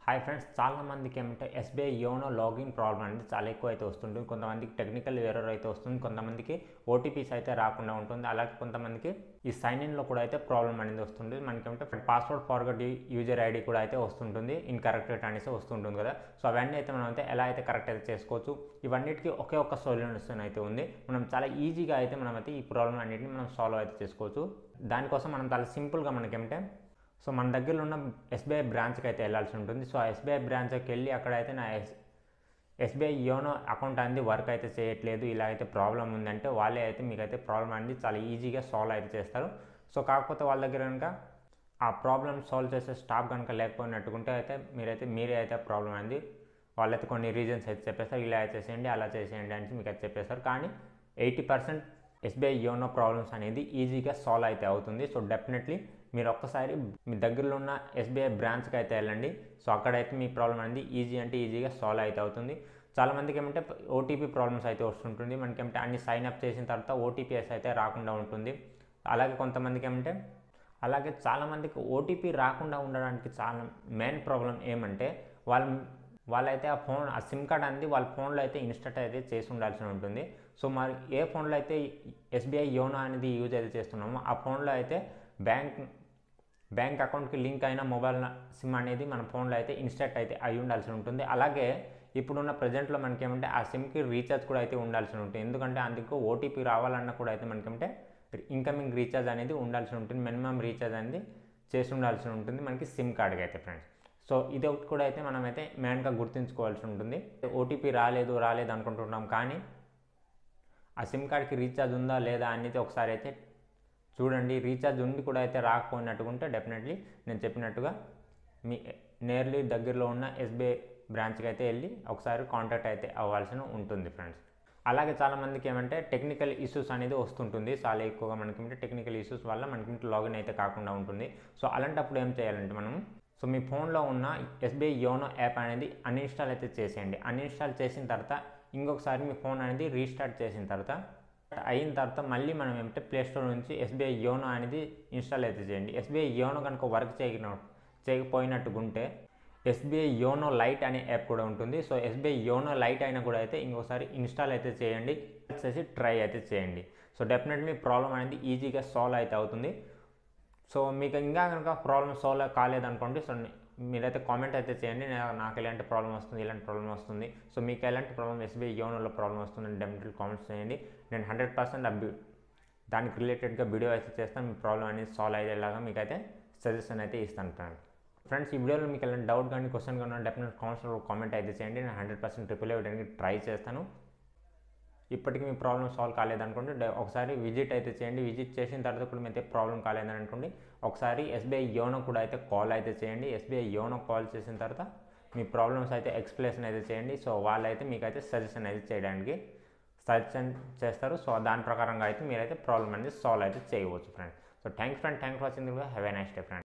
hi friends చాలా మందికి ఏమంటే ఎస్బీఐ యోనో లాగిన్ ప్రాబ్లం అనేది చాలా ఎక్కువ అయితే వస్తుంటుంది కొంతమందికి టెక్నికల్ ఎర్రర్ అయితే వస్తుంది కొంతమందికి ఓటీపీస్ అయితే రాకుండా ఉంటుంది అలాగే కొంతమందికి ఈ సైన్ ఇన్లో కూడా అయితే ప్రాబ్లం అనేది వస్తుంది మనకి ఏమంటే పాస్వర్డ్ ఫార్గట్ యూజర్ ఐడి కూడా అయితే వస్తుంటుంది ఇన్కరెక్ట్ అనేసి వస్తుంటుంది కదా సో అవన్నీ అయితే మనం అయితే ఎలా అయితే కరెక్ట్ అయితే చేసుకోవచ్చు ఇవన్నిటికీ ఒకే ఒక్క సొల్యూషన్ అయితే ఉంది మనం చాలా ఈజీగా అయితే మనం అయితే ఈ ప్రాబ్లం అన్నిటిని మనం సాల్వ్ అయితే చేసుకోవచ్చు దానికోసం మనం చాలా సింపుల్గా మనకేమంటే సో మన దగ్గరలో ఉన్న ఎస్బీఐ బ్రాంచ్కి అయితే వెళ్ళాల్సి ఉంటుంది సో ఆ ఎస్బీఐ బ్రాంచ్కి వెళ్ళి అక్కడైతే నా ఎస్ ఎస్బీఐ యోనో అకౌంట్ అనేది వర్క్ అయితే చేయట్లేదు ఇలా అయితే ప్రాబ్లం ఉందంటే వాళ్ళే అయితే మీకైతే ప్రాబ్లం అనేది చాలా ఈజీగా సాల్వ్ అయితే చేస్తారు సో కాకపోతే వాళ్ళ దగ్గర కనుక ఆ ప్రాబ్లమ్ సాల్వ్ చేసే స్టాఫ్ కనుక లేకపోయినట్టుకుంటే అయితే మీరైతే మీరే అయితే ప్రాబ్లం అనేది వాళ్ళైతే కొన్ని రీజన్స్ అయితే చెప్పేస్తారు ఇలా అయితే చేసేయండి అలా చేసేయండి అని మీకు అయితే చెప్పేస్తారు కానీ eighty percent SBI YONO problems అనేది ఈజీగా సాల్వ్ అయితే అవుతుంది సో డెఫినెట్లీ మీరు ఒక్కసారి మీ దగ్గరలో ఉన్న ఎస్బీఐ బ్రాంచ్కి అయితే వెళ్ళండి సో అక్కడైతే మీ ప్రాబ్లం అనేది ఈజీ అంటే ఈజీగా సాల్వ్ అయితే అవుతుంది చాలామందికి ఏమంటే ఓటీపీ ప్రాబ్లమ్స్ అయితే వస్తుంటుంది మనకి ఏమంటే అన్ని సైన్ అప్ చేసిన తర్వాత ఓటీపీఎస్ అయితే రాకుండా ఉంటుంది అలాగే కొంతమందికి ఏమంటే అలాగే చాలామందికి ఓటీపీ రాకుండా ఉండడానికి చాలా మెయిన్ ప్రాబ్లం ఏమంటే వాళ్ళు వాళ్ళైతే ఆ ఫోన్ ఆ సిమ్ కార్డ్ అనేది వాళ్ళ ఫోన్లో అయితే ఇన్స్టాట్ అయితే చేసి ఉండాల్సి ఉంటుంది సో మరి ఏ ఫోన్లో అయితే ఎస్బీఐ యోనో అనేది యూజ్ అయితే చేస్తున్నామో ఆ ఫోన్లో అయితే బ్యాంక్ బ్యాంక్ అకౌంట్కి లింక్ అయిన మొబైల్ సిమ్ అనేది మన ఫోన్లో అయితే ఇన్స్టాట్ అయితే అయి ఉండాల్సి ఉంటుంది అలాగే ఇప్పుడున్న ప్రజెంట్లో మనకి ఏమంటే ఆ సిమ్కి రీఛార్జ్ కూడా అయితే ఉండాల్సి ఉంటుంది ఎందుకంటే అందుకు ఓటీపీ రావాలన్నా కూడా అయితే మనకేమంటే ఇన్కమింగ్ రీఛార్జ్ అనేది ఉండాల్సి ఉంటుంది మినిమం రీఛార్జ్ అనేది చేసి ఉండాల్సి ఉంటుంది మనకి సిమ్ కార్డ్కి అయితే ఫ్రెండ్స్ సో ఇది ఒకటి కూడా అయితే మనమైతే మెయిన్గా గుర్తుంచుకోవాల్సి ఉంటుంది ఓటీపీ రాలేదు రాలేదు అనుకుంటున్నాం కానీ ఆ సిమ్ కార్డ్కి రీఛార్జ్ ఉందా లేదా అనేది ఒకసారి అయితే చూడండి రీఛార్జ్ ఉండి కూడా అయితే రాకపోయినట్టుకుంటే డెఫినెట్లీ నేను చెప్పినట్టుగా మీ నేర్లీ దగ్గరలో ఉన్న ఎస్బీఐ బ్రాంచ్కి అయితే వెళ్ళి ఒకసారి కాంటాక్ట్ అయితే అవ్వాల్సి ఉంటుంది ఫ్రెండ్స్ అలాగే చాలామందికి ఏమంటే టెక్నికల్ ఇష్యూస్ అనేది వస్తుంటుంది చాలా ఎక్కువగా మనకి ఏమంటే టెక్నికల్ ఇష్యూస్ వల్ల మనకి లాగిన్ అయితే కాకుండా ఉంటుంది సో అలాంటప్పుడు ఏం చేయాలంటే మనం సో మీ ఫోన్లో ఉన్న ఎస్బీఐ యోనో యాప్ అనేది అన్ఇన్స్టాల్ అయితే చేసేయండి అన్ఇన్స్టాల్ చేసిన తర్వాత ఇంకొకసారి మీ ఫోన్ అనేది రీస్టార్ట్ చేసిన తర్వాత అయిన తర్వాత మళ్ళీ మనం ఏమంటే ప్లేస్టోర్ నుంచి ఎస్బీఐ యోనో అనేది ఇన్స్టాల్ అయితే చేయండి ఎస్బీఐ యోనో కనుక వర్క్ చేయన చేయకపోయినట్టుకుంటే ఎస్బీఐ యోనో లైట్ అనే యాప్ కూడా ఉంటుంది సో ఎస్బీఐ యోనో లైట్ అయినా కూడా అయితే ఇంకోసారి ఇన్స్టాల్ అయితే చేయండి చేసి ట్రై అయితే చేయండి సో డెఫినెట్లీ ప్రాబ్లం అనేది ఈజీగా సాల్వ్ అయితే అవుతుంది సో మీకు ఇంకా కనుక ప్రాబ్లమ్ సాల్వ్ కాలేదనుకోండి సో మీరైతే కామెంట్ అయితే చేయండి నాకు ఎలాంటి ప్రాబ్లం వస్తుంది ఇలాంటి ప్రాబ్లం వస్తుంది సో మీకు ఎలాంటి ప్రాబ్లం ఎస్బీఐ యోనోలో ప్రాబ్లం వస్తుందని డెఫినెట్లీ కామెంట్స్ చేయండి నేను హండ్రెడ్ పర్సెంట్ దానికి రిలేటెడ్గా వీడియో అయితే చేస్తాను మీ ప్రాబ్లం అనేది సాల్వ్ అయ్యేలాగా మీకు అయితే సజెషన్ అయితే ఇస్తాను ఫ్రెండ్స్ ఫ్రెండ్స్ ఈ వీడియోలో మీకు ఎలాంటి డౌట్ కానీ క్వశ్చన్ కానీ డెఫినెట్ కామెంట్స్లో కామెంట్ అయితే చేయండి నేను హండ్రెడ్ పర్సెంట్ రిప్లై ఇవ్వడానికి ట్రై చేస్తాను ఇప్పటికీ మీ ప్రాబ్లం సాల్వ్ కాలేదనుకోండి ఒకసారి విజిట్ అయితే చేయండి విజిట్ చేసిన తర్వాత కూడా అయితే ప్రాబ్లం కాలేదని అనుకోండి ఒకసారి ఎస్బీఐ యోనో కూడా అయితే కాల్ అయితే చేయండి ఎస్బీఐ యోనో కాల్ చేసిన తర్వాత మీ ప్రాబ్లమ్స్ అయితే ఎక్స్ప్లెనేషన్ అయితే చేయండి సో వాళ్ళైతే మీకు అయితే సజెషన్ అయితే చేయడానికి సజెషన్ చేస్తారు సో దాని ప్రకారంగా అయితే మీరైతే ప్రాబ్లం అనేది సాల్వ్ అయితే చేయవచ్చు friends so thanks friend thank for watching have a nice day friend